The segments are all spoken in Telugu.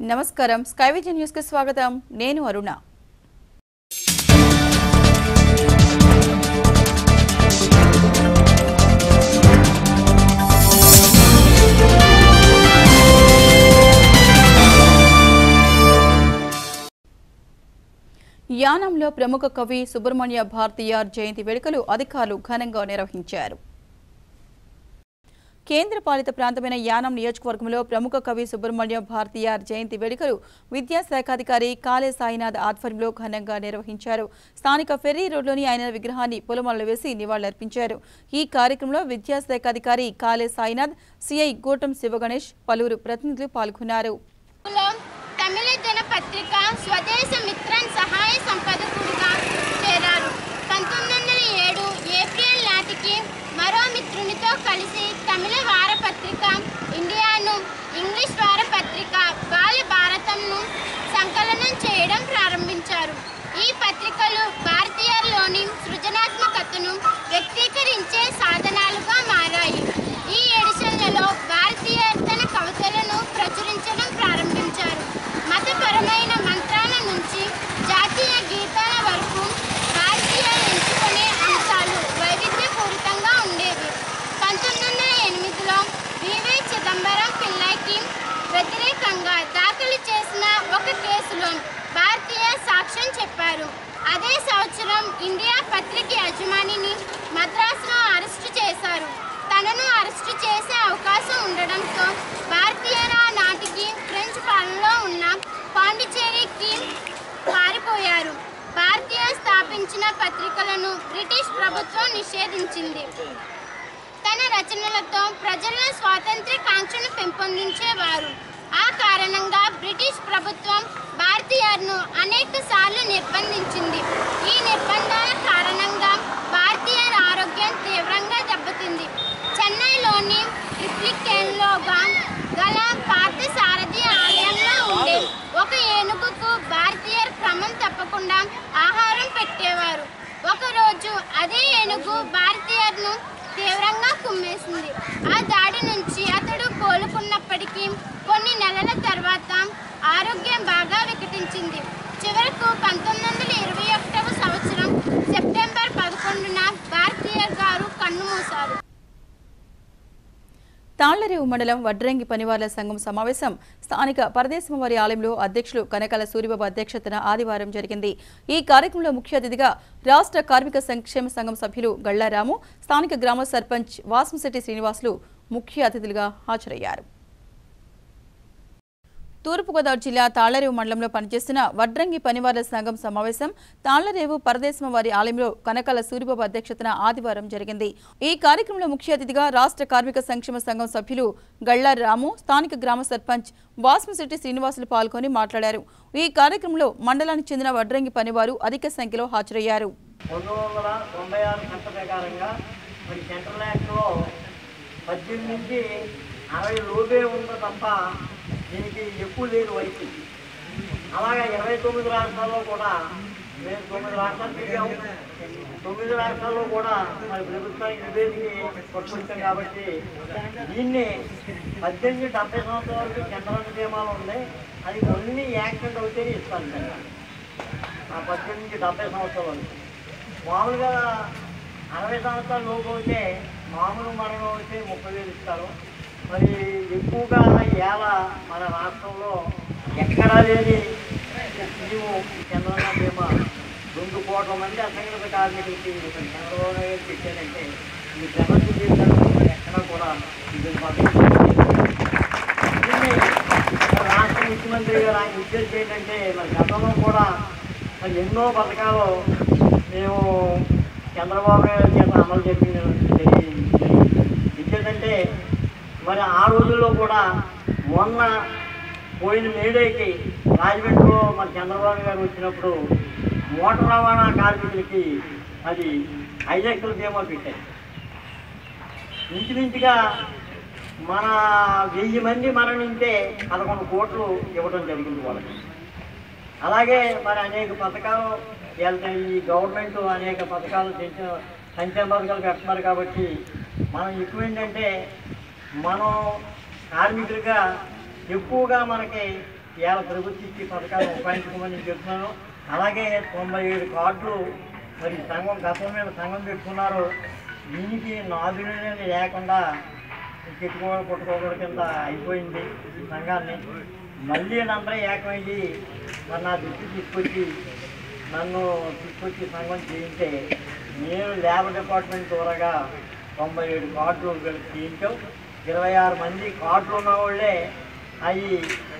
నమస్కారం స్కైవిజన్ న్యూస్ కి స్వాగతం నేను అరుణ యానంలో ప్రముఖ కవి సుబ్రహ్మణ్య భారతీయార్ జయంతి వేడుకలు అధికారులు ఘనంగా నిర్వహించారు కేంద్ర పాలిత ప్రాంతమైన యానం నియోజకవర్గంలో ప్రముఖ కవి సుబ్రహ్మణ్య భారతీయార్ జయంతి వేడుకలు విద్యాశాఖాధికారి కాళే సాయినాథ్ ఆధ్వర్యంలో ఘనంగా నిర్వహించారు స్థానిక ఫెర్రీ రోడ్లోని ఆయన విగ్రహాన్ని పూలమాలలు వేసి నివాళులర్పించారు ఈ కార్యక్రమంలో విద్యాశాఖాధికారి కాళే సాయినాథ్ సిఐ గోటం శివగణేష్ పలువురు ప్రతినిధులు పాల్గొన్నారు లో తమిళ దినపత్రిక స్వదేశ మిత్రన్ సహాయ సంపాదకుడిగా చేరారు పంతొమ్మిది వందల ఏడు ఏప్రిల్ నాటికి మరో మిత్రునితో కలిసి తమిళ వారపత్రిక ఇండియాను ఇంగ్లీష్ వారపత్రిక బాల భారతంను సంకలనం చేయడం ప్రారంభించారు ఈ పత్రికలు భారతీయుల్లోని సృజనాత్మకతను వ్యక్తీకరించే సాధనాలుగా మారాయి ఈ ఎడిషన్లలో భారతీయ తన కవితలను ప్రచురించడం ప్రారంభించారు మతపరమైన మంత్రాల నుంచి జాతీయ గీతాల వరకు భారతీయులు ఎంచుకునే అంశాలు వైవిధ్యపూరితంగా ఉండేవి పంతొమ్మిది వందల ఎనిమిదిలో వివై చిదంబరం పిల్లైకి వ్యతిరేకంగా దాఖలు చేసిన ఒక కేసులో భారతీయ సాక్ష్యం చెప్పారు అదే సంవత్సరం ఇండియా పత్రిక యజమానిని మద్రాసులో అరెస్టు చేశారు తనను అరెస్టు చేసే అవకాశం ఉండడంతో భారతీయుల నాటికి ఫ్రెంచ్ పాలనలో ఉన్న పాండిచేరికి పారిపోయారు భారతీయ స్థాపించిన పత్రికలను బ్రిటిష్ ప్రభుత్వం నిషేధించింది తన రచనలతో ప్రజల్లో స్వాతంత్ర్య కాంక్షను పెంపొందించేవారు ఆ కారణంగా బ్రిటిష్ ప్రభుత్వం భారతీయులను అనేక సార్లు నిర్బంధించింది ఈ నిర్బంధాల కారణంగా భారతీయుల ఆరోగ్యం తీవ్రంగా దెబ్బతింది చెన్నైలోని ట్రిప్లికేన్లోగా గల పాత సారథి ఆలయంలో ఉండే ఒక ఏనుగుకు భారతీయులు క్రమం తప్పకుండా ఆహారం పెట్టేవారు ఒకరోజు అదే ఏనుగు భారతీయులను తీవ్రంగా కుమ్మేసింది ఆ దాడి నుంచి అతడు కోలుకున్నప్పటికీ కొన్ని నెలల తర్వాత ఆరోగ్యం బాగా వికటించింది చివరకు పంతొమ్మిది వందల ఇరవై ఒకటవ సంవత్సరం సెప్టెంబర్ పదకొండున భారతీయ గారు కన్నుమూశారు తాళ్లరేవు మండలం వడ్రంగి పనివార్ల సంఘం సమావేశం స్థానిక పరదేశమవారి ఆలయంలో అధ్యక్షులు కనకాల సూరిబాబు అధ్యక్షతన ఆదివారం జరిగింది ఈ కార్యక్రమంలో ముఖ్య అతిథిగా రాష్ట్ర కార్మిక సంక్షేమ సంఘం సభ్యులు గళ్లారాము స్థానిక గ్రామ సర్పంచ్ వాసంశెట్టి శ్రీనివాసులు ముఖ్య అతిథులుగా హాజరయ్యారు తూర్పుగోదావరి జిల్లా తాళ్లరేవు మండలంలో పనిచేస్తున్న వడ్రంగి పనివార్ల సంఘం సమావేశం తాళ్లరేవు పరదేశం వారి ఆలయంలో కనకాల సూరిబాబు అధ్యక్షతన ఆదివారం జరిగింది ఈ కార్యక్రమంలో ముఖ్య అతిథిగా రాష్ట్ర కార్మిక సంక్షేమ సంఘం సభ్యులు గళ్లారి రాము స్థానిక గ్రామ సర్పంచ్ వాస్మశెట్టి శ్రీనివాసులు పాల్గొని మాట్లాడారు ఈ కార్యక్రమంలో మండలానికి చెందిన వడ్రంగి పనివారు అధిక సంఖ్యలో హాజరయ్యారు పంతొమ్మిది వందల తొంభై ఆరు చట్ట ప్రకారంగా మరి సెంట్రల్ యాక్ట్లో పద్దెనిమిది నుంచి అరవై లోపే ఉంది తప్ప దీనికి ఎక్కువ లేదు వయసు అలాగే ఇరవై తొమ్మిది రాష్ట్రాల్లో కూడా మేము తొమ్మిది రాష్ట్రాలు తిరిగాము తొమ్మిది రాష్ట్రాల్లో కూడా మరి ప్రభుత్వానికి నివేదిక పట్టుకొచ్చాం కాబట్టి దీన్ని పద్దెనిమిది డెబ్బై సంవత్సరాల వరకు చంద్రాన్ని నియమాలు ఉన్నాయి అది కొన్ని యాక్సిడెంట్ అవుతేనే ఇస్తాను కదా ఆ పద్దెనిమిది డెబ్బై సంవత్సరాలు వరకు. మామూలుగా అరవై సంవత్సరాల లోపు అయితే మామూలు మరణం అయితే ముప్పై వేలు ఇస్తారు మరి ఎక్కువగా ఏళ మన రాష్ట్రంలో ఎక్కడా లేని స్కీము చంద్రబాబు బీమా రెండు కోట్ల మంది అసంఘటిత కార్మికులకి ఇక్కడ చంద్రబాబు నాయుడు పెట్టారంటే ఈ జగన్ జీవితంలో ఎక్కడా కూడా ఇది పద్ధతి దీన్ని రాష్ట్ర ముఖ్యమంత్రి గారు ఆయన ఉద్దేశం ఏంటంటే మరి గతంలో కూడా మరి ఎన్నో పథకాలు మేము చంద్రబాబు నాయుడు చేత అమలు జరిగిన ఏంటంటే మరి ఆ రోజుల్లో కూడా మొన్న పోయిన మేడేకి రాజమండ్రిలో మరి చంద్రబాబు గారు వచ్చినప్పుడు మోటార్ రవాణా కార్మికులకి అది ఐదు లక్షల బీమా పెట్టారు ఇంచుమించుగా మన వెయ్యి మంది మరణింటే పదకొండు కోట్లు ఇవ్వడం జరిగింది వాళ్ళకి అలాగే మరి అనేక పథకాలు వెళ్తాయి ఈ గవర్నమెంట్ అనేక పథకాలు తెచ్చిన సంక్షేమ పథకాలు పెడుతున్నారు కాబట్టి మనం ఎక్కువ ఏంటంటే మనం కార్మికులుగా ఎక్కువగా మనకి ఇవాళ ప్రభుత్వం ఇచ్చి పథకాలు ఉపయోగించుకోమని చెప్తున్నాను అలాగే తొంభై ఏడు కార్డులు మరి సంఘం గతం మీద సంఘం పెట్టుకున్నారు దీనికి నాదులనే లేకుండా చెట్టుకోవడం కొట్టుకోవడం కింద అయిపోయింది ఈ సంఘాన్ని మళ్ళీ అందరూ ఏకమైంది మరి నా దృష్టి తీసుకొచ్చి నన్ను తీసుకొచ్చి సంఘం చేయింటే నేను లేబర్ డిపార్ట్మెంట్ దూరగా తొంభై ఏడు కార్డులు వీళ్ళకి చేయించాం ఇరవై ఆరు మంది కార్డులు ఉన్న వాళ్ళే అవి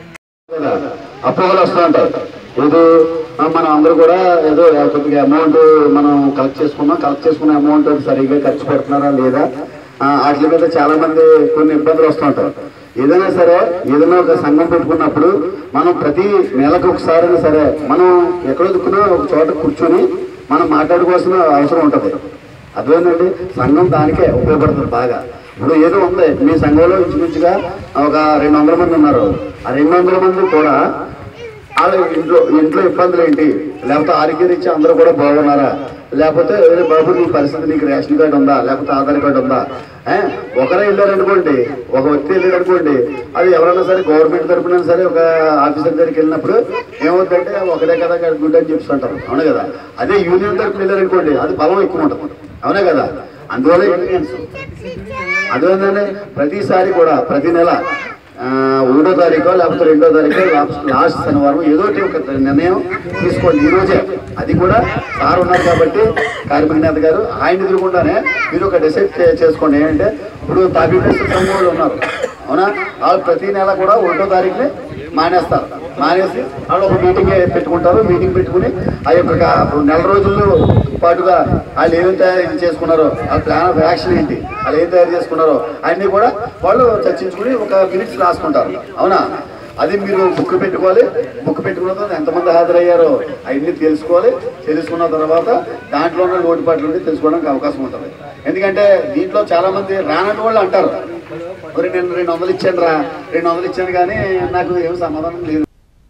అపోహలు వస్తూ ఉంటాయి ఇది ఆ, మనం అందరూ కూడా ఏదో కొద్దిగా అమౌంట్ మనం కలెక్ట్ చేసుకున్నాం కలెక్ట్ చేసుకున్న అమౌంట్ సరిగ్గా ఖర్చు పెడుతున్నారా లేదా ఆ, వాటి మీద చాలా మంది కొన్ని ఇబ్బందులు వస్తూ ఉంటాయి ఏదైనా సరే ఏదైనా ఒక సంఘం పెట్టుకున్నప్పుడు మనం ప్రతి నెలకు ఒకసారి సరే మనం ఎక్కడో దిక్కున ఒక చోట కూర్చొని మనం మాట్లాడుకోవాల్సిన అవసరం ఉంటుంది అదేనండి సంఘం దానికే ఉపయోగపడుతుంది బాగా ఇప్పుడు ఏదో ఉంది మీ సంఘంలో ఇంచుమించుగా ఒక రెండు వందల మంది ఉన్నారు ఆ రెండు వందల మంది కూడా వాళ్ళ ఇంట్లో ఇంట్లో ఇబ్బందులు ఏంటి లేకపోతే ఆరోగ్యరీత్యా అందరూ కూడా బాగున్నారా లేకపోతే "ఏ బాబు నీ పరిస్థితి నీకు రేషన్ కార్డు ఉందా లేకపోతే ఆధార్ కార్డు ఉందా ఏ? ఒకరే వెళ్ళారనుకోండి ఒక వ్యక్తి వెళ్ళారనుకోండి అది ఎవరైనా సరే గవర్నమెంట్ తరపున సరే ఒక ఆఫీసర్ దగ్గరికి వెళ్ళినప్పుడు ఏమవుతుందంటే ఒకటే కదా గుడ్ అని చెప్తుంటారు అవును కదా అదే యూనియన్ తరపున వెళ్ళారనుకోండి అది బలం ఎక్కువ ఉంటుంది అవునే కదా అందువల్ల యూనియన్స్ అదేంటంటే ప్రతిసారి కూడా ప్రతి నెల ఆ, ఒకటో తారీఖు లేకపోతే రెండో తారీఖు లాస్ట్ లాస్ట్ శనివారం ఏదో ఒకటి ఒక నిర్ణయం తీసుకోండి ఈ రోజే అది కూడా సార్ ఉన్నారు కాబట్టి కార్మిక నేత గారు ఆయన ఎదురుకుండానే మీరు ఒక డిసైడ్ చే- చేసుకోండి ఏంటంటే ఇప్పుడు తాపీ సంఘం వాళ్ళు ఉన్నారు అవునా వాళ్ళు ప్రతి నెల కూడా ఒకటో తారీఖుని మానేస్తారు మానేసి వాళ్ళు ఒక మీటింగ్ పెట్టుకుంటారు మీటింగ్ పెట్టుకుని ఆ యొక్క కా- నెల రోజుల్లో పాటుగా వాళ్ళు ఏమేమి తయారు చేసుకున్నారో ఆ ప్లాన్ ఆఫ్ యాక్షన్ ఏంటి వాళ్ళు ఏం తయారు చేసుకున్నారో అన్నీ కూడా వాళ్ళు చర్చించుకుని ఒక మినిట్స్ రాసుకుంటారు అవునా అది మీరు బుక్ పెట్టుకోవాలి బుక్ పెట్టుకున్న తర్వాత ఎంతమంది హాజరయ్యారో అవన్నీ తెలుసుకోవాలి తెలుసుకున్న తర్వాత దాంట్లో ఉన్న లోటుపాట్లు ఉండి తెలుసుకోవడానికి అవకాశం ఉంటుంది ఎందుకంటే దీంట్లో చాలా మంది రానని వాళ్ళు అంటారు మరి నేను రెండు వందలు ఇచ్చాను రా రెండు వందలు ఇచ్చాను కానీ నాకు ఏం సమాధానం లేదు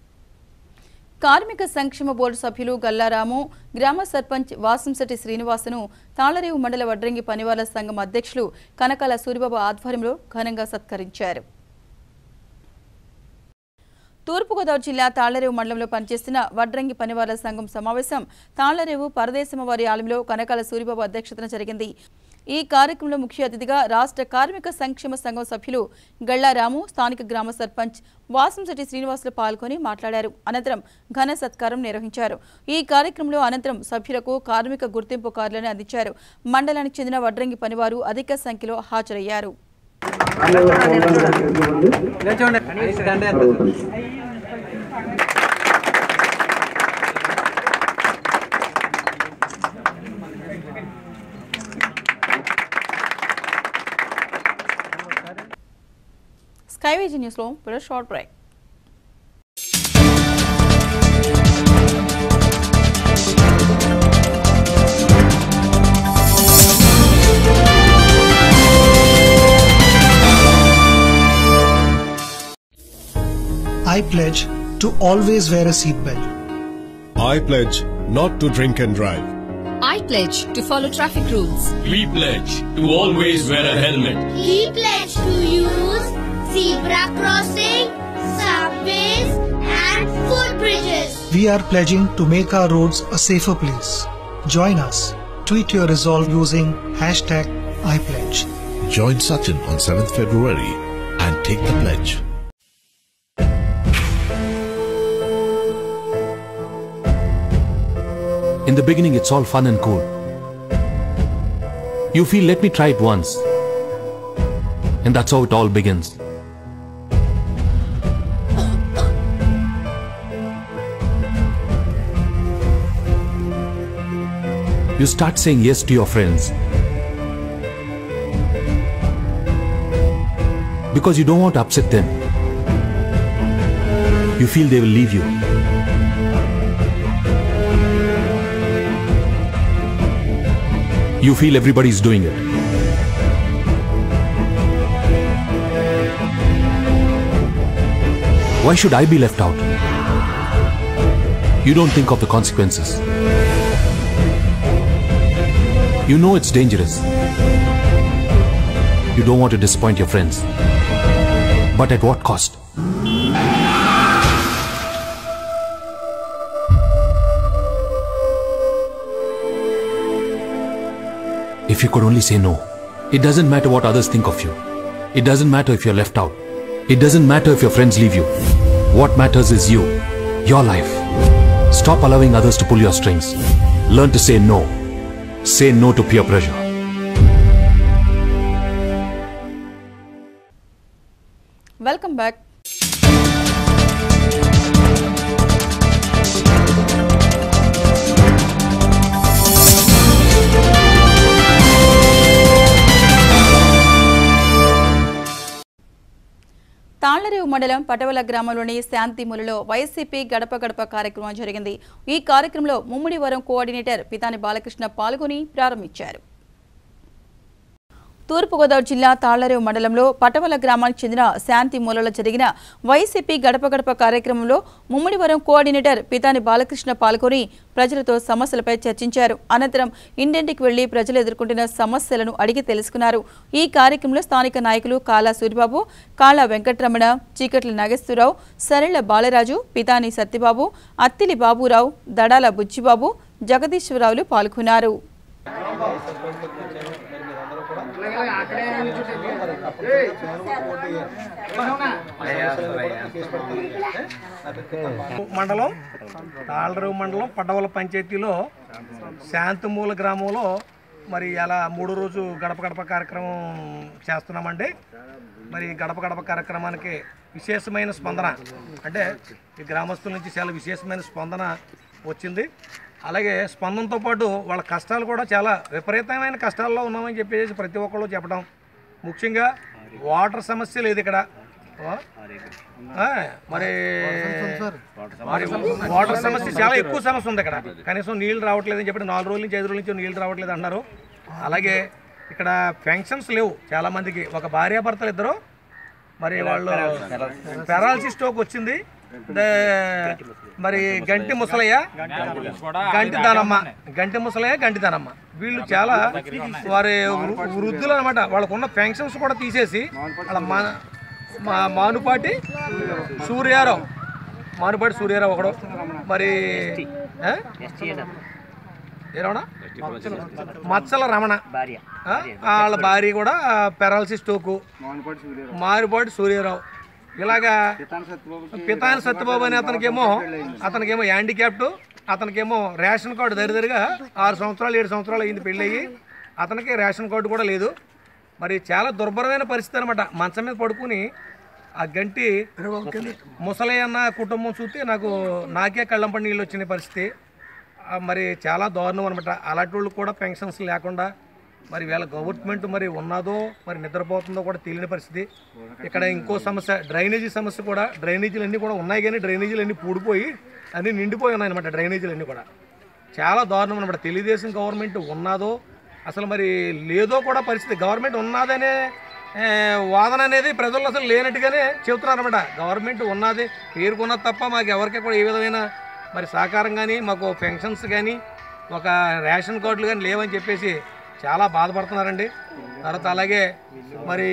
కార్మిక సంక్షేమ బోర్డు సభ్యులు గల్లారాము గ్రామ సర్పంచ్ వాసంశెట్టి శ్రీనివాసును తాళరేవు మండల వడ్రంగి పనివాళ్ల సంఘం అధ్యక్షులు కనకాల సూరిబాబు ఆధ్వర్యంలో ఘనంగా సత్కరించారు తూర్పుగోదావరి జిల్లా తాళ్లరేవు మండలంలో పనిచేస్తున్న వడ్రంగి పనివాళ్ల సంఘం సమావేశం తాళ్లరేవు పరదేశమ వారి ఆలయంలో కనకాల సూరిబాబు అధ్యక్షతన జరిగింది ఈ కార్యక్రమంలో ముఖ్య అతిథిగా రాష్ట్ర కార్మిక సంక్షేమ సంఘం సభ్యులు గళ్లారాము స్థానిక గ్రామ సర్పంచ్ వాసంశెట్టి శ్రీనివాసులు పాల్గొని మాట్లాడారు అనంతరం ఘన సత్కారం నిర్వహించారు ఈ కార్యక్రమంలో అనంతరం సభ్యులకు కార్మిక గుర్తింపు కార్డులను అందించారు మండలానికి చెందిన వడ్రంగి పనివారు అధిక సంఖ్యలో హాజరయ్యారు స్కైవేజీ న్యూస్లో ఇప్పుడు short break I pledge to always wear a seatbelt. I pledge not to drink and drive. I pledge to follow traffic rules. We pledge to always wear a helmet. We pledge to use zebra crossing, subways, and footbridges. We are pledging to make our roads a safer place. Join us. Tweet your resolve using hashtag iPledge. Join Sachin on 7th February and take the pledge. In the beginning, it's all fun and cool. You feel, let me try it once. And that's how it all begins. You start saying yes to your friends. Because you don't want to upset them. You feel they will leave you. You feel everybody's doing it. Why should I be left out? You don't think of the consequences. You know it's dangerous. You don't want to disappoint your friends. But at what cost? If you could only say no. It doesn't matter what others think of you. It doesn't matter if you're left out. It doesn't matter if your friends leave you. What matters is you, your life. Stop allowing others to pull your strings. Learn to say no. Say no to peer pressure. Welcome back Tallarevu మండలం పటవల గ్రామంలోని శాంతిములలో వైసీపీ గడప గడప కార్యక్రమం జరిగింది ఈ కార్యక్రమంలో ముమ్మిడివరం కోఆర్డినేటర్ పితాని బాలకృష్ణ పాల్గొని ప్రారంభించారు తూర్పుగోదావరి జిల్లా తాళ్లరేవు మండలంలో పటవల గ్రామానికి చెందిన శాంతి మూలలో జరిగిన వైసీపీ గడప గడప కార్యక్రమంలో ముమ్మిడివరం కోఆర్డినేటర్ పితాని బాలకృష్ణ పాల్గొని ప్రజలతో సమస్యలపై చర్చించారు అనంతరం ఇంటింటికి వెళ్లి ప్రజలు ఎదుర్కొంటున్న సమస్యలను అడిగి తెలుసుకున్నారు ఈ కార్యక్రమంలో స్థానిక నాయకులు కాలా సూరిబాబు కాళా వెంకటరమణ చీకట్ల నాగేశ్వరరావు సరళ బాలరాజు పితాని సత్యబాబు అత్తిలి బాబురావు దడాల బుజ్జిబాబు జగదీశ్వరరావులు పాల్గొన్నారు మండలం తాళరేవు మండలం పడ్డవల పంచాయతీలో శాంతిమూల గ్రామంలో మరి అలా మూడో రోజు గడప గడప కార్యక్రమం చేస్తున్నామండి మరి గడప గడప కార్యక్రమానికి విశేషమైన స్పందన అంటే ఈ గ్రామస్తుల నుంచి చాలా విశేషమైన స్పందన వచ్చింది అలాగే స్పందనతో పాటు వాళ్ళ కష్టాలు కూడా చాలా విపరీతమైన కష్టాల్లో ఉన్నామని చెప్పేసి ప్రతి ఒక్కళ్ళు చెప్పడం ముఖ్యంగా వాటర్ సమస్య లేదు ఇక్కడ ఆ? ఆ, మరి మరి వాటర్ సమస్య చాలా ఎక్కువ సమస్య ఉంది ఇక్కడ కనీసం నీళ్లు రావట్లేదు అని చెప్పి నాలుగు రోజుల నుంచి ఐదు రోజుల నుంచి నీళ్లు రావట్లేదు అంటున్నారు అలాగే ఇక్కడ పెన్షన్స్ లేవు చాలా మందికి ఒక భార్యాభర్తలు ఇద్దరు మరి వాళ్ళు పెరాలసిస్ స్ట్రోక్ వచ్చింది దే- మరి గంటి ముసలయ్య గంటి దానమ్మ గంటి ముసలయ్య గంటి దానమ్మ వీళ్ళు చాలా వారి వృ- వృద్ధులు అనమాట వాళ్ళకున్న పెన్షన్స్ కూడా తీసేసి వాళ్ళ మా మా మానుపాటి సూర్యారావు మానుపాటి సూర్యారావు ఒకడు మరి ఆ? ఏరవణ మచ్చల రమణ ఆ? వాళ్ళ భార్య కూడా పెరాలసిస్ స్టోకు మారుపాటి సూర్యారావు ఇలాగా పితాని సత్యబాబు అనే అతనికేమో అతనికేమో హ్యాండిక్యాప్ట్ అతనికేమో రేషన్ కార్డు దరిదరిగా ఆరు సంవత్సరాలు ఏడు సంవత్సరాలు అయింది పెళ్ళయి అతనికి రేషన్ కార్డు కూడా లేదు మరి చాలా దుర్భరమైన పరిస్థితి అనమాట మంచం మీద పడుకుని ఆ గంటి ముసలయ్య అన్న కుటుంబం చూస్తే నాకు నాకే కళ్ళంపడి నీళ్ళు వచ్చిన పరిస్థితి ఆ, మరి చాలా దారుణం అనమాట అలాంటి వాళ్ళు కూడా పెన్షన్స్ లేకుండా మరి వీళ్ళ గవర్నమెంట్ మరి ఉన్నదో మరి నిద్రపోతుందో కూడా తెలియని పరిస్థితి ఇక్కడ ఇంకో సమస్య డ్రైనేజీ సమస్య కూడా డ్రైనేజీలు అన్నీ కూడా ఉన్నాయి కానీ డ్రైనేజీలు అన్నీ పూడిపోయి అన్నీ నిండిపోయి ఉన్నాయి అనమాట డ్రైనేజీలు అన్నీ కూడా చాలా దారుణం అనమాట తెలుగుదేశం గవర్నమెంట్ ఉన్నదో అసలు మరి లేదో కూడా పరిస్థితి గవర్నమెంట్ ఉన్నదనే ఏ, వాదన అనేది ప్రజల్లో అసలు లేనట్టుగానే చెబుతున్నారు అనమాట గవర్నమెంట్ ఉన్నది పేరుకున్నది తప్ప మాకు ఎవరికి కూడా ఏ విధమైన మరి సహకారం కానీ మాకు పెన్షన్స్ కానీ ఒక రేషన్ కార్డులు కానీ లేవని చెప్పేసి చాలా బాధపడుతున్నారండి తర్వాత అలాగే మరి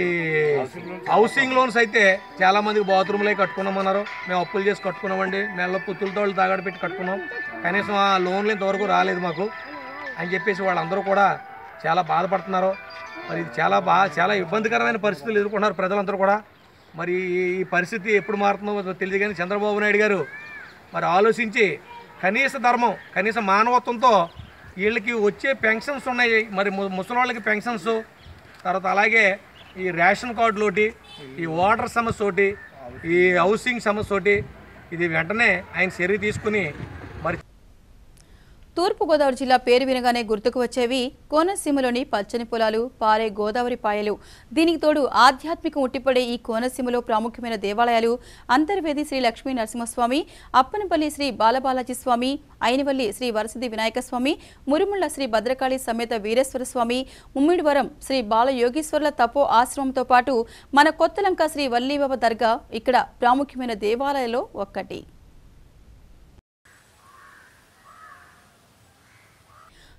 హౌసింగ్ లోన్స్ అయితే చాలా మందికి బాత్రూమ్లే కట్టుకున్నామన్నారు మేము అప్పులు చేసి కట్టుకున్నామండి మెల్ల పుత్తులతో వాళ్ళు తాగడ పెట్టి కట్టుకున్నాం కనీసం ఆ లోన్లు ఇంతవరకు రాలేదు మాకు అని చెప్పేసి వాళ్ళందరూ కూడా చాలా బాధపడుతున్నారు మరి ఇది చాలా బా చాలా ఇబ్బందికరమైన పరిస్థితులు ఎదుర్కొంటున్నారు ప్రజలందరూ కూడా మరి ఈ పరిస్థితి ఎప్పుడు మారుతుందో తెలియదు కానీ చంద్రబాబు నాయుడు గారు మరి ఆలోచించి కనీస ధర్మం కనీస మానవత్వంతో వీళ్ళకి వచ్చే పెన్షన్స్ ఉన్నాయి మరి ము- ముసలి వాళ్ళకి పెన్షన్స్ తర్వాత అలాగే ఈ రేషన్ కార్డులు ఒకటి ఈ వాటర్ సమస్య ఒకటి ఈ హౌసింగ్ సమస్య ఒకటి ఇది వెంటనే ఆయన చర్య తీసుకుని మరి తూర్పుగోదావరి జిల్లా పేరు వినగానే గుర్తుకు వచ్చేవి కోనసీమలోని పచ్చని పొలాలు పారే గోదావరి పాయలు దీనికి తోడు ఆధ్యాత్మికం ఉట్టిపడే ఈ కోనసీమలో ప్రాముఖ్యమైన దేవాలయాలు అంతర్వేది శ్రీ లక్ష్మీ నరసింహస్వామి అప్పనపల్లి శ్రీ బాలబాలాజీ స్వామి అయినవల్లి శ్రీ వరసిద్ధి వినాయక స్వామి మురుముళ్ల శ్రీ భద్రకాళి సమేత వీరేశ్వర స్వామి ముమ్మిడివరం శ్రీ బాల యోగీశ్వరుల తపో ఆశ్రమంతో పాటు మన కొత్తలంక శ్రీ వల్లీబాబా దర్గా ఇక్కడ ప్రాముఖ్యమైన దేవాలయాల్లో ఒక్కటి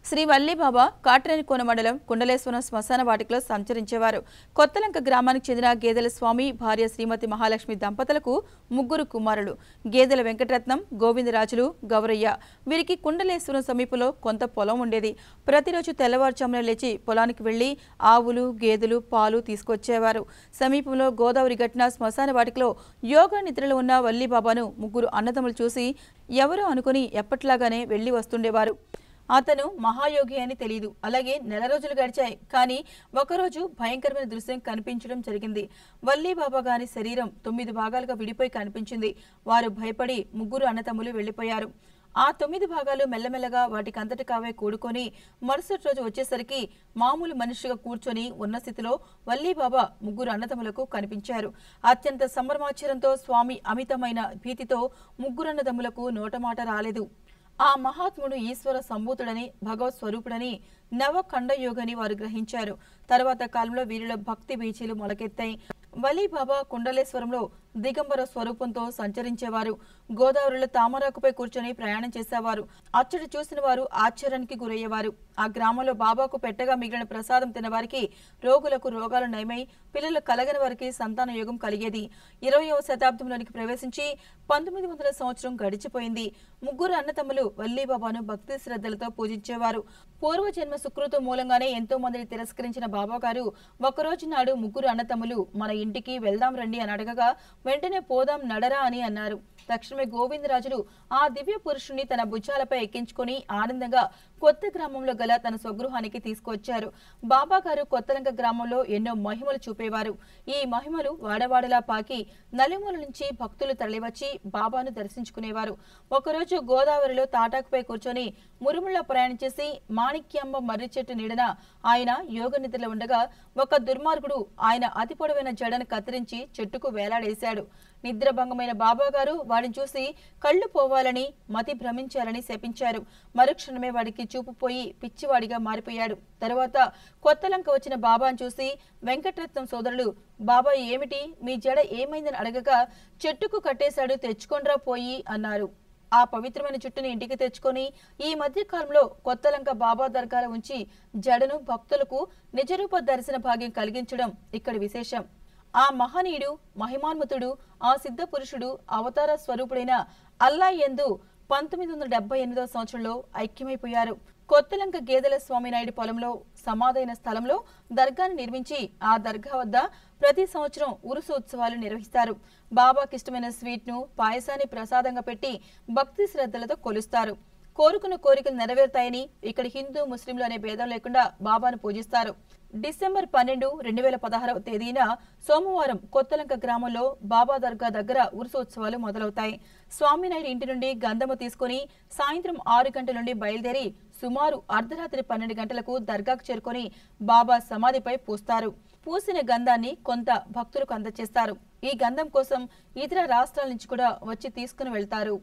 శ్రీ వల్లీబాబా కాట్రేనికోన మండలం కుండలేశ్వరం శ్మశాన వాటికలో సంచరించేవారు కొత్తలంక గ్రామానికి చెందిన గేదెల స్వామి భార్య శ్రీమతి మహాలక్ష్మి దంపతులకు ముగ్గురు కుమారులు గేదెల వెంకటరత్నం గోవిందరాజులు గౌరయ్య వీరికి కుండలేశ్వరం సమీపంలో కొంత పొలం ఉండేది ప్రతిరోజు తెల్లవారుజామున లేచి పొలానికి వెళ్లి ఆవులు గేదెలు పాలు తీసుకొచ్చేవారు సమీపంలో గోదావరి ఘటన శ్మశాన వాటికలో యోగా నిద్రలో ఉన్న వల్లీబాబాను ముగ్గురు అన్నదమ్ములు చూసి ఎవరో అనుకుని ఎప్పట్లాగానే వెళ్లి వస్తుండేవారు అతను మహాయోగి అని తెలియదు అలాగే నెల రోజులు గడిచాయి కానీ ఒకరోజు భయంకరమైన దృశ్యం కనిపించడం జరిగింది వల్లీబాబా గారి శరీరం తొమ్మిది భాగాలుగా విడిపోయి కనిపించింది వారు భయపడి ముగ్గురు అన్నతమ్ములు వెళ్లిపోయారు ఆ తొమ్మిది భాగాలు మెల్లమెల్లగా వాటికంతటి కావే కూడుకొని మరుసటి రోజు వచ్చేసరికి మామూలు మనిషిగా కూర్చొని ఉన్న స్థితిలో వల్లీబాబా ముగ్గురు అన్నదమ్ములకు కనిపించారు అత్యంత సంభ్రమాచరంతో స్వామి అమితమైన భీతితో ముగ్గురు అన్నదమ్ములకు నోటమాట రాలేదు ఆ మహాత్ముడు ఈశ్వర సంభూతుడని భగవత్ స్వరూపుడని నవ ఖండయోగని వారు గ్రహించారు తర్వాత కాలంలో వీరిలో భక్తి బీచీలు మొలకెత్తాయి వలీబాబా కుండలేశ్వరంలో దిగంబర స్వరూపంతో సంచరించేవారు గోదావరిలో తామరాకుపై కూర్చొని ప్రయాణం చేసేవారు అచ్చడి చూసిన వారు ఆశ్చర్యానికి గురయ్యేవారు ఆ గ్రామంలో బాబాకు పెట్టగా మిగిలిన ప్రసాదం తినవారికి రోగులకు రోగాలు నయమై పిల్లలు కలగని వారికి సంతాన యోగం కలిగేది ఇరవయవ శతాబ్దంలోనికి ప్రవేశించి పంతొమ్మిది వందల సంవత్సరం గడిచిపోయింది ముగ్గురు అన్నతమ్ములు వల్లీబాబాను భక్తి శ్రద్ధలతో పూజించేవారు పూర్వజన్మ సుకృతం మూలంగానే ఎంతో మందిని తిరస్కరించిన బాబా గారు ఒకరోజు నాడు ముగ్గురు అన్నతమ్ములు మన ఇంటికి వెళ్దాం రండి అని అడగగా వెంటనే పోదాం నడరా అని అన్నారు తక్షణమే గోవిందరాజులు ఆ దివ్య పురుషుణ్ణి తన భుజాలపై ఎక్కించుకొని ఆనందంగా కొత్త గ్రామంలో గల తన స్వగృహానికి తీసుకొచ్చారు బాబా గారు కొత్తలంక గ్రామంలో ఎన్నో మహిమలు చూపేవారు ఈ మహిమలు వాడవాడలా పాకి నలుమూల నుంచి భక్తులు తరలివచ్చి బాబాను దర్శించుకునేవారు ఒకరోజు గోదావరిలో తాటాకుపై కూర్చొని మురుముళ్ళ ప్రయాణం చేసి మాణిక్యాంబ మర్రి చెట్టు నీడన ఆయన యోగ నిద్రలో ఉండగా ఒక దుర్మార్గుడు ఆయన అతి పొడవైన జడను కత్తిరించి చెట్టుకు వేలాడేశాడు నిద్రభంగమైన బాబా గారు వాడిని చూసి కళ్ళు పోవాలని మతి భ్రమించాలని శపించారు మరుక్షణమే వాడికి చూపు పోయి పిచ్చివాడిగా మారిపోయాడు తరువాత కొత్తలంక వచ్చిన బాబాను చూసి వెంకటరత్నం సోదరులు బాబా ఏమిటి మీ జడ ఏమైందని అడగగా చెట్టుకు కట్టేశాడు తెచ్చుకొండ్రా పోయి అన్నారు ఆ పవిత్రమైన చుట్టుని ఇంటికి తెచ్చుకొని ఈ మధ్య కాలంలో కొత్తలంక బాబా దర్గాలో ఉంచి జడను భక్తులకు నిజరూప దర్శన భాగ్యం కలిగించడం ఇక్కడి విశేషం ఆ మహనీయుడు మహిమాన్వితుడు ఆ సిద్ధ పురుషుడు అవతార స్వరూపుడైన అల్లా ఎందు పంతొమ్మిది వందల డెబ్బై ఎనిమిదవ సంవత్సరంలో ఐక్యమైపోయారు కొత్తలంక గేదెల స్వామినాయుడు పొలంలో సమాధైన స్థలంలో దర్గాను నిర్మించి ఆ దర్గా వద్ద ప్రతి సంవత్సరం ఉరుసు ఉత్సవాలు నిర్వహిస్తారు బాబాకి ఇష్టమైన స్వీట్ ను పాయసాన్ని ప్రసాదంగా పెట్టి భక్తి శ్రద్ధలతో కొలుస్తారు కోరుకున్న కోరికలు నెరవేరుతాయని ఇక్కడ హిందూ ముస్లింలు అనే భేదం లేకుండా బాబాను పూజిస్తారు డిసెంబర్ పన్నెండు రెండు వేల పదహారవ తేదీన సోమవారం కొత్తలంక గ్రామంలో బాబా దర్గా దగ్గర ఉత్సవాలు మొదలవుతాయి స్వామినాయుడు ఇంటి నుండి గంధము తీసుకుని సాయంత్రం ఆరు గంటల నుండి బయలుదేరి సుమారు అర్ధరాత్రి పన్నెండు గంటలకు దర్గాకు చేరుకొని బాబా సమాధిపై పూస్తారు పూసిన గంధాన్ని కొంత భక్తులకు అందజేస్తారు ఈ గంధం కోసం ఇతర రాష్ట్రాల నుంచి కూడా వచ్చి తీసుకుని వెళ్తారు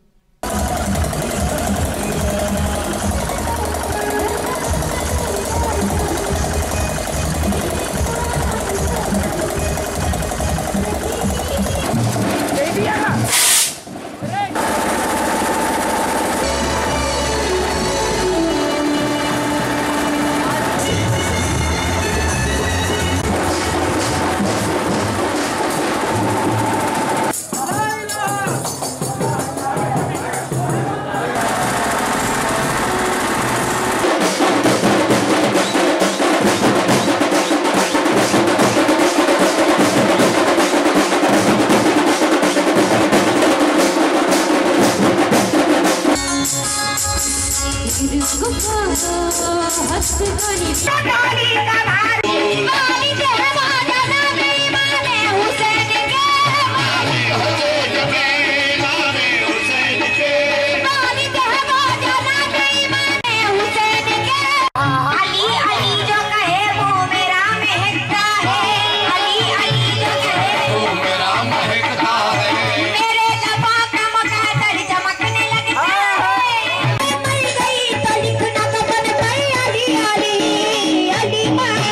अली अली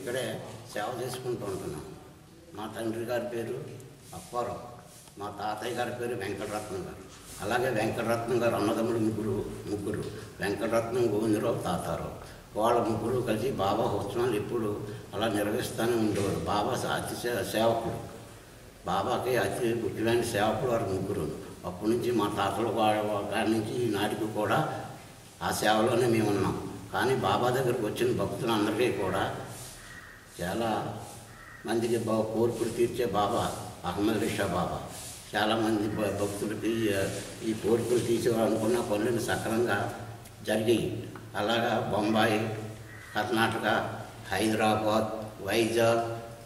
ఇక్కడే సేవ చేసుకుంటూ ఉంటున్నాం మా తండ్రి గారి పేరు అప్పారావు మా తాతయ్య గారి పేరు వెంకటరత్నం గారు అలాగే వెంకటరత్నం గారు అన్నదమ్ముడు ముగ్గురు ముగ్గురు వెంకటరత్నం గోవిందరావు తాతారావు వాళ్ళ ముగ్గురు కలిసి బాబా ఉత్సవాలు ఎప్పుడు అలా నిర్వహిస్తూనే ఉండేవారు బాబా అతి సే- సేవకుడు బాబాకి అతి ముఖ్యమైన సేవకుడు వారు ముగ్గురు అప్పటి నుంచి మా తాతల వా- కాడి నుంచి ఈనాటికి కూడా ఆ సేవలోనే మేము ఉన్నాం కానీ బాబా దగ్గరికి వచ్చిన భక్తులందరికీ కూడా చాలా మందికి బా- కోరికలు తీర్చే బాబా అహ్మద్ రిషా బాబా చాలామంది భ- భక్తులకి ఆ, ఈ కోరికలు తీసేవాలనుకున్న పనులను సక్రమంగా జరిగాయి అలాగా బొంబాయి కర్ణాటక హైదరాబాద్ వైజాగ్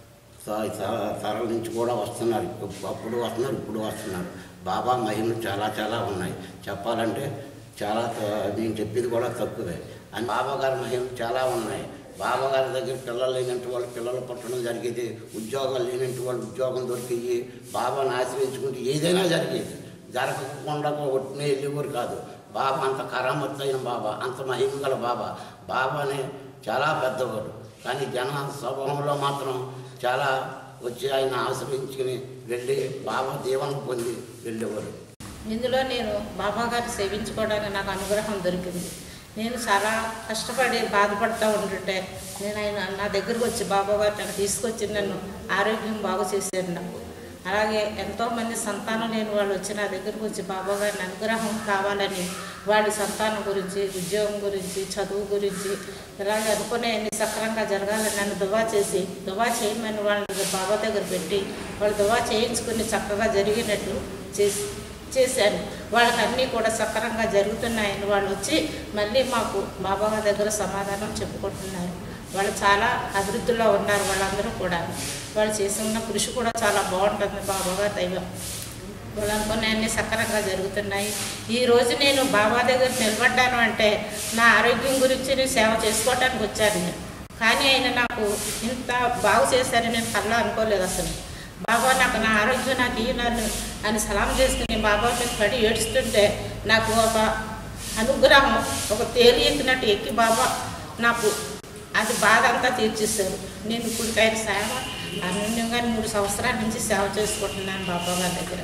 త- త- తరల నుంచి కూడా వస్తున్నారు ఇప్పు- అప్పుడు వస్తున్నారు ఇప్పుడు వస్తున్నారు బాబా మహిమలు చాలా చాలా ఉన్నాయి చెప్పాలంటే చాలా త- నేను చెప్పేది కూడా తక్కువే అని బాబా గారి మహిమలు చాలా ఉన్నాయి బాబా గారి దగ్గర పిల్లలు లేనంటే వాళ్ళు పిల్లలు పుట్టడం జరిగేది ఉద్యోగాలు లేనంటే వాళ్ళు ఉద్యోగం దొరికేవి బాబాను ఆశ్రయించుకుంటే ఏదైనా జరిగేది జరగకుండా ఒట్టినే వెళ్ళేవారు కాదు బాబా అంత కరామత్ అయిన బాబా అంత మహిమ గల బాబా బాబానే చాలా పెద్దవాడు కానీ జన స్వభావంలో మాత్రం చాలా వచ్చి ఆయన ఆశ్రయించుకుని వెళ్ళి బాబా దీవెన పొంది వెళ్ళేవారు ఇందులో నేను బాబా గారిని సేవించుకోవడానికి నాకు అనుగ్రహం దొరికింది నేను చాలా కష్టపడి బాధపడుతూ ఉంటుంటే నేను ఆయన నా దగ్గరకు వచ్చి బాబా గారు నన్ను తీసుకొచ్చి నన్ను ఆరోగ్యం బాగు చేశారు నాకు అలాగే ఎంతోమంది సంతానం లేని వాళ్ళు వచ్చి నా దగ్గరకు వచ్చి బాబా గారిని అనుగ్రహం కావాలని వాళ్ళ సంతానం గురించి ఉద్యోగం గురించి చదువు గురించి ఇలాగే అనుకునే అన్ని సక్రంగా జరగాలని నన్ను దువా చేసి దువా చేయమని వాళ్ళని బాబా దగ్గర పెట్టి వాళ్ళు దువా చేయించుకుని చక్కగా జరిగినట్లు చేసి చేశాను వాళ్ళకి అన్నీ కూడా సక్రంగా జరుగుతున్నాయని వాళ్ళు వచ్చి మళ్ళీ మాకు బాబా గారి దగ్గర సమాధానం చెప్పుకుంటున్నారు వాళ్ళు చాలా అభివృద్ధిలో ఉన్నారు వాళ్ళందరూ కూడా వాళ్ళు చేస్తున్న కృషి కూడా చాలా బాగుంటుంది బాబా గారి దైవం వాళ్ళు అనుకున్న అన్ని సక్రంగా జరుగుతున్నాయి ఈ రోజు నేను బాబా దగ్గర నిలబడ్డాను అంటే నా ఆరోగ్యం గురించి నేను సేవ చేసుకోవడానికి వచ్చాను నేను కానీ ఆయన నాకు ఇంత బాగు చేశారని నేను కల్లా అనుకోలేదు అసలు బాబా నాకు నా ఆరోగ్యం నాకు ఈ నన్ను అని సలాం చేసుకుని బాబా మీద పడి ఏడుస్తుంటే నాకు ఒక అనుగ్రహం ఒక తేలి ఎక్కినట్టు ఎక్కి బాబా నాకు అది బాధ అంతా తీర్చేశారు నేను ఇప్పుడు ఆయన సేవ అనన్యంగా మూడు సంవత్సరాల నుంచి సేవ చేసుకుంటున్నాను బాబా గారి దగ్గర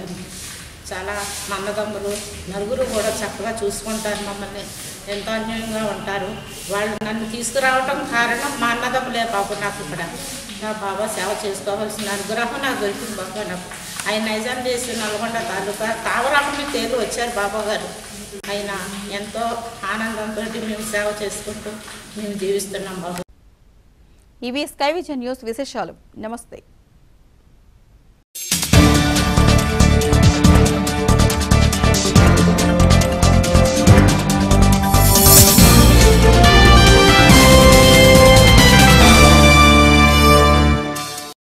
చాలా మా అన్నదమ్ములు నలుగురు కూడా చక్కగా చూసుకుంటారు మమ్మల్ని ఎంతో అన్యోన్యంగా ఉంటారు వాళ్ళు నన్ను తీసుకురావటం కారణం మా అన్నదమ్ములే బాబు నాకు ఇక్కడ నా బాబా సేవ చేసుకోవాల్సిన అనుగ్రహం నాకు దొరికింది బాబా నాకు ఆయన నైజాం చేసి నల్గొండ తాలూకా తావరాకుని తేలి వచ్చారు బాబా గారు ఆయన ఎంతో ఆనందంతో మేము సేవ చేసుకుంటూ మేము జీవిస్తున్నాం బాబు ఇవి స్కై విజన్ న్యూస్ విశేషాలు నమస్తే